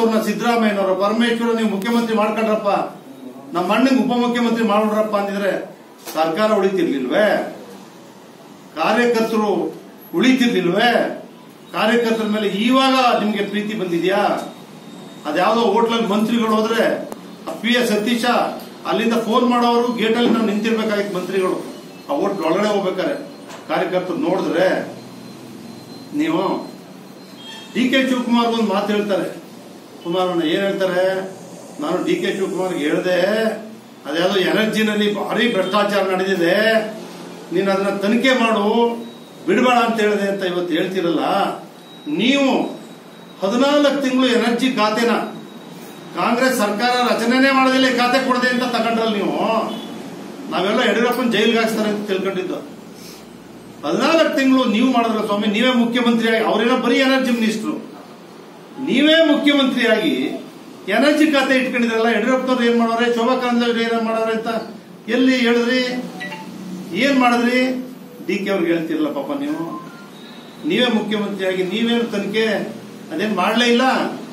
ಅವ್ರನ್ನ ಸಿದ್ದರಾಮಯ್ಯನವರ ಪರಮೇಶ್ವರ ನೀವು ಮುಖ್ಯಮಂತ್ರಿ ಮಾಡ್ಕೊಂಡ್ರಪ್ಪ ನಮ್ಮ ಅಣ್ಣಂಗೆ ಉಪಮುಖ್ಯಮಂತ್ರಿ ಮಾಡ್ಬಿಡ್ರಪ್ಪ ಅಂದಿದ್ರೆ ಸರ್ಕಾರ ಉಳಿತಿರ್ಲಿಲ್ವೇ ಕಾರ್ಯಕರ್ತರು ಉಳಿತಿರ್ಲಿಲ್ವೇ ಕಾರ್ಯಕರ್ತರ ಮೇಲೆ ಇವಾಗ ನಿಮ್ಗೆ ಪ್ರೀತಿ ಬಂದಿದ್ಯಾ ಅದ್ಯಾವುದೋ ಹೋಟ್ಲಲ್ಲಿ ಮಂತ್ರಿಗಳು ಹೋದ್ರೆ ಪಿ ಎಸ್ ಸತೀಶ ಅಲ್ಲಿಂದ ಫೋನ್ ಮಾಡೋರು ಗೇಟಲ್ಲಿ ನಾವು ನಿಂತಿರ್ಬೇಕಾಗಿತ್ತು ಮಂತ್ರಿಗಳು ಆ ಹೋಟ್ಲ್ ಒಳಗಡೆ ಹೋಗ್ಬೇಕಾರೆ ಕಾರ್ಯಕರ್ತರು ನೋಡಿದ್ರೆ ನೀವು ಡಿ ಕೆ ಶಿವಕುಮಾರ್ ಒಂದು ಮಾತು ಹೇಳ್ತಾರೆ ಕುಮಾರಣ್ಣ ಏನ್ ಹೇಳ್ತಾರೆ ನಾನು ಡಿ ಕೆ ಶಿವಕುಮಾರ್ಗೆ ಹೇಳ್ದೆ ಅದ್ಯಾವುದೋ ಎನರ್ಜಿನಲ್ಲಿ ಭಾರಿ ಭ್ರಷ್ಟಾಚಾರ ನಡೆದಿದೆ ನೀನು ಅದನ್ನ ತನಿಖೆ ಮಾಡು ಬಿಡಬೇಡ ಅಂತ ಹೇಳಿದೆ ಅಂತ ಇವತ್ತು ಹೇಳ್ತಿರಲ್ಲ ನೀವು ಹದಿನಾಲ್ಕು ತಿಂಗಳು ಎನರ್ಜಿ ಖಾತೆನ ಕಾಂಗ್ರೆಸ್ ಸರ್ಕಾರ ರಚನೆನೇ ಮಾಡೋದಿಲ್ಲ ಈ ಖಾತೆ ಕೊಡದೆ ಅಂತ ತಗೊಂಡ್ರಲ್ಲ ನೀವು ನಾವೆಲ್ಲ ಯಡಿಯೂರಪ್ಪನ ಜೈಲ್ಗೆ ಹಾಕ್ಸ್ತಾರೆ ಅಂತ ತಿಳ್ಕೊಂಡಿದ್ದು ಹದಿನಾಲ್ಕು ತಿಂಗಳು ನೀವು ಮಾಡಿದ್ರ ಸ್ವಾಮಿ ನೀವೇ ಮುಖ್ಯಮಂತ್ರಿ ಆಗಿ ಅವರೇನೋ ಬರೀ ಎನರ್ಜಿ ಮಿನಿಸ್ಟ್ರು ನೀವೇ ಮುಖ್ಯಮಂತ್ರಿಯಾಗಿ ಎನರ್ಜಿ ಖಾತೆ ಇಟ್ಕೊಂಡಿದ್ರಲ್ಲ ಯಡಿಯೂರಪ್ಪನವ್ರು ಏನ್ ಮಾಡೋರೆ ಶೋಭಾ ಕಾರಂದ್ಲಾಜೆ ಏನ್ ಮಾಡೋರೆ ಅಂತ ಎಲ್ಲಿ ಹೇಳಿದ್ರಿ ಏನ್ ಮಾಡಿದ್ರಿ ಡಿ ಕೆ ಅವ್ರಿಗೆ ಹೇಳ್ತಿರಲ್ಲ ಪಾಪ ನೀವು ನೀವೇ ಮುಖ್ಯಮಂತ್ರಿಯಾಗಿ ನೀವೇನು ತನಿಖೆ ಅದೇನ್ ಮಾಡ್ಲೇ ಇಲ್ಲ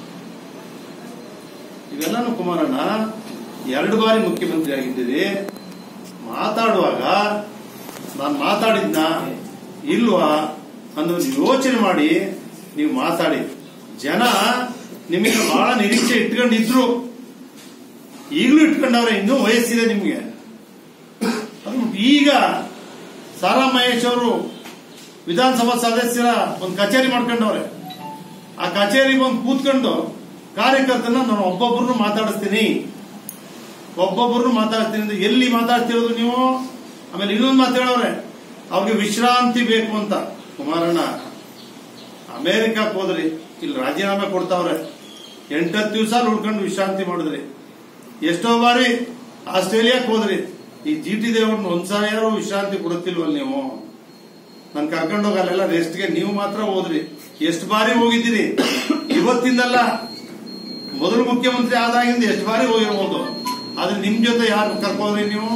ಇವೆಲ್ಲನೂ ಕುಮಾರಣ್ಣ ಎರಡು ಬಾರಿ ಮುಖ್ಯಮಂತ್ರಿ ಆಗಿದ್ದೀರಿ ಮಾತಾಡುವಾಗ ನಾನು ಮಾತಾಡಿದ್ನ ಇಲ್ವಾ ಅನ್ನೋದು ಯೋಚನೆ ಮಾಡಿ ನೀವು ಮಾತಾಡಿ ಜನ ನಿಮಗೆ ಬಹಳ ನಿರೀಕ್ಷೆ ಇಟ್ಕೊಂಡಿದ್ರು ಈಗಲೂ ಇಟ್ಕೊಂಡವ್ರೆ ಇನ್ನೂ ವಯಸ್ಸಿದೆ ನಿಮ್ಗೆ ಅದು ಈಗ ಸಾರಾ ಮಹೇಶ್ ಅವರು ವಿಧಾನಸಭಾ ಸದಸ್ಯರ ಒಂದು ಕಚೇರಿ ಮಾಡ್ಕೊಂಡವ್ರೆ ಆ ಕಚೇರಿಗೆ ಬಂದು ಕೂತ್ಕೊಂಡು ಕಾರ್ಯಕರ್ತನ ನಾನು ಒಬ್ಬೊಬ್ಬರನ್ನು ಮಾತಾಡಿಸ್ತೀನಿ ಒಬ್ಬೊಬ್ಬರನ್ನು ಮಾತಾಡ್ತೀನಿ ಅಂದ್ರೆ ಎಲ್ಲಿ ಮಾತಾಡ್ತಿರೋದು ನೀವು ಆಮೇಲೆ ಇನ್ನೊಂದು ಮಾತಾಡೋರೆ ಅವ್ರಿಗೆ ವಿಶ್ರಾಂತಿ ಬೇಕು ಅಂತ ಕುಮಾರಣ್ಣ ಅಮೇರಿಕಕ್ಕೆ ಹೋದ್ರಿ ಇಲ್ಲಿ ರಾಜೀನಾಮೆ ಕೊಡ್ತಾವ್ರೆ ಎಂಟತ್ತು ದಿವಸ ಉಳ್ಕೊಂಡು ವಿಶ್ರಾಂತಿ ಮಾಡಿದ್ರಿ ಎಷ್ಟೋ ಬಾರಿ ಆಸ್ಟ್ರೇಲಿಯಾಕ್ ಹೋದ್ರಿ ಈ ಜಿ ಟಿ ದೇವ್ರನ್ನ ಒಂದ್ಸಾರಿ ಯಾರು ವಿಶ್ರಾಂತಿ ಕೊಡುತ್ತಿಲ್ವಲ್ಲ ನೀವು ನನ್ ಕರ್ಕೊಂಡೋಗಿ ಅಲ್ಲೆಲ್ಲ ರೆಸ್ಟ್ಗೆ ನೀವು ಮಾತ್ರ ಹೋದ್ರಿ ಎಷ್ಟು ಬಾರಿ ಹೋಗಿದ್ದೀರಿ ಇವತ್ತಿಂದಲ್ಲ ಮೊದಲು ಮುಖ್ಯಮಂತ್ರಿ ಆದಾಗಿಂದ ಎಷ್ಟು ಬಾರಿ ಹೋಗಿರ್ಬೋದು ಆದ್ರೆ ನಿಮ್ ಜೊತೆ ಯಾರು ಕರ್ಕೋದ್ರಿ ನೀವು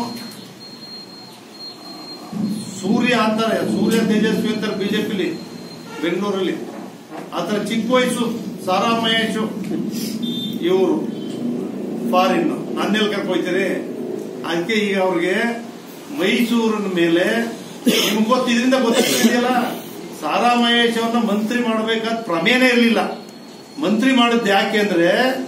ಸೂರ್ಯ ಅಂತಾರೆ ಸೂರ್ಯ ತೇಜಸ್ವಿ ಅಂತಾರೆ ಬಿಜೆಪಿಲಿ ಬೆಂಗಳೂರಲ್ಲಿ ಆತರ ಚಿಕ್ಕ ವಯಸ್ಸು ಸಾರಾ ಮಹೇಶ್ ಇವರು ಫಾರಿನ್ ನನ್ನೆಲ್ಲಿ ಕರ್ಕೊಯ್ತೀರಿ ಅದಕ್ಕೆ ಈಗ ಅವ್ರಿಗೆ ಮೈಸೂರಿನ ಮೇಲೆ ನಿಮ್ಗೆ ಗೊತ್ತಿದ್ರಿಂದ ಗೊತ್ತಿದೆಯಲ್ಲ ಸಾರಾ ಮಹೇಶ್ ಅವ್ರನ್ನ ಮಂತ್ರಿ ಮಾಡಬೇಕಾದ ಪ್ರಮೇಯನೇ ಇರಲಿಲ್ಲ ಮಂತ್ರಿ ಮಾಡಿದ್ದು ಯಾಕೆ ಅಂದ್ರೆ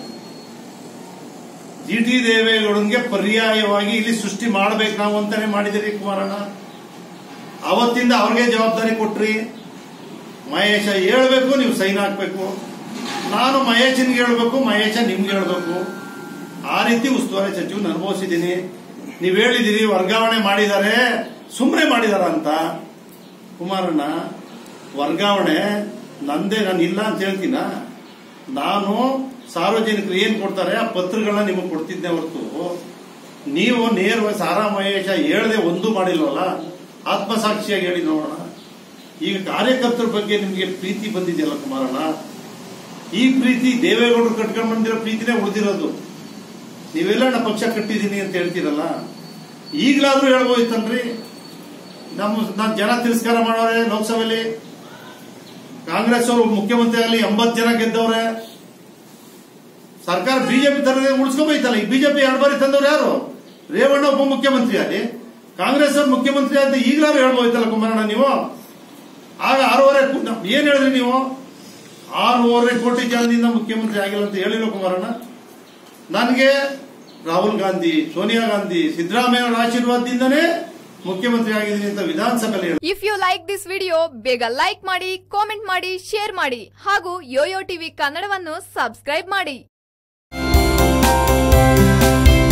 ಜಿ ಟಿ ದೇವೇಗೌಡನ್ಗೆ ಪರ್ಯಾಯವಾಗಿ ಇಲ್ಲಿ ಸೃಷ್ಟಿ ಮಾಡ್ಬೇಕು ನಾವು ಅಂತಾನೆ ಮಾಡಿದಿರಿ ಕುಮಾರಣ್ಣ ಅವತ್ತಿಂದ ಅವ್ರಿಗೆ ಜವಾಬ್ದಾರಿ ಕೊಟ್ರಿ ಮಹೇಶ ಹೇಳ್ಬೇಕು ನೀವು ಸೈನ್ ಹಾಕ್ಬೇಕು ನಾನು ಮಹೇಶನ್ಗೆ ಹೇಳ್ಬೇಕು ಮಹೇಶ ನಿಮ್ಗೆ ಹೇಳ್ಬೇಕು ಆ ರೀತಿ ಉಸ್ತುವಾರಿ ಸಚಿವನ ಅನುಭವಿಸಿದ್ದೀನಿ ನೀವ್ ಹೇಳಿದಿರಿ ವರ್ಗಾವಣೆ ಮಾಡಿದ್ದಾರೆ ಸುಮ್ಮನೆ ಮಾಡಿದಾರ ಅಂತ ಕುಮಾರಣ್ಣ ವರ್ಗಾವಣೆ ನಂದೇ ನಾನು ಇಲ್ಲ ಅಂತ ಹೇಳ್ತೀನ ನಾನು ಸಾರ್ವಜನಿಕರು ಏನ್ ಕೊಡ್ತಾರೆ ಆ ಪತ್ರಗಳನ್ನ ನಿಮಗೆ ಕೊಡ್ತಿದ್ದೆ ಹೊರತು ನೀವು ನೇರವಾಗಿ ಸಾರಾ ಮಹೇಶ ಹೇಳ್ದೆ ಒಂದು ಮಾಡಿಲ್ವಲ್ಲ ಆತ್ಮಸಾಕ್ಷಿಯಾಗಿ ಹೇಳಿ ನೋಡೋಣ ಈಗ ಕಾರ್ಯಕರ್ತರ ಬಗ್ಗೆ ನಿಮಗೆ ಪ್ರೀತಿ ಬಂದಿದೆಯಲ್ಲ ಕುಮಾರಣ್ಣ ಈ ಪ್ರೀತಿ ದೇವೇಗೌಡರು ಕಟ್ಕೊಂಡ್ ಬಂದಿರೋ ಪ್ರೀತಿನೇ ಉಳಿದಿರೋದು ನೀವೆಲ್ಲ ನಾ ಪಕ್ಷ ಕಟ್ಟಿದೀನಿ ಅಂತ ಹೇಳ್ತೀರಲ್ಲ ಈಗಲಾದ್ರೂ ಹೇಳ್ಬೋದಿತ್ತಲ್ರಿ ನಮ್ಮ ನಾನ್ ಜನ ತಿರಸ್ಕಾರ ಮಾಡೋರೆ ಲೋಕಸಭೆಯಲ್ಲಿ ಕಾಂಗ್ರೆಸ್ ಅವರು ಮುಖ್ಯಮಂತ್ರಿ ಆಗಲಿ ಎಂಬತ್ತು ಜನ ಗೆದ್ದವ್ರೆ ಸರ್ಕಾರ ಬಿಜೆಪಿ ತರದೇ ಉಳಿಸ್ಕೋಬೇಕಲ್ಲ ಈಗ ಬಿಜೆಪಿ ಎರಡು ಬಾರಿ ತಂದವ್ರು ಯಾರು ರೇವಣ್ಣ ಉಪಮುಖ್ಯಮಂತ್ರಿ ಆಗಲಿ ಕಾಂಗ್ರೆಸ್ ಅವ್ರು ಮುಖ್ಯಮಂತ್ರಿ ಅಂತ ಈಗಲಾದ್ರೂ ಹೇಳ್ಬೋದಿತ್ತಲ್ಲ ಕುಮಾರಣ್ಣ ನೀವು ಆಗ ಆರೂವರೆ ಕೋ- ಏನ್ ಹೇಳಿದ್ರಿ ನೀವು ಆರೂವರೆ ಕೋಟಿ ಜನದಿಂದ ಮುಖ್ಯಮಂತ್ರಿ ಆಗಿಲ್ಲ ಅಂತ ಹೇಳಿಲ್ಲ ಕುಮಾರಣ್ಣ ನನಗೆ ರಾಹುಲ್ ಗಾಂಧಿ ಸೋನಿಯಾ ಗಾಂಧಿ ಸಿದ್ದರಾಮಯ್ಯ ಅವರ ಆಶೀರ್ವಾದದಿಂದನೇ ಮುಖ್ಯಮಂತ್ರಿ ಆಗಿದ್ದೀನಿ ಅಂತ ವಿಧಾನಸಭೆಯಲ್ಲಿ ಹೇಳಿದ್ರು. If you like this video ಬೇಗ ಲೈಕ್ ಮಾಡಿ ಕಾಮೆಂಟ್ ಮಾಡಿ ಶೇರ್ ಮಾಡಿ ಹಾಗೂ ಯೋಯೋ ಟಿವಿ ಕನ್ನಡವನ್ನು ಸಬ್ಸ್ಕ್ರೈಬ್ ಮಾಡಿ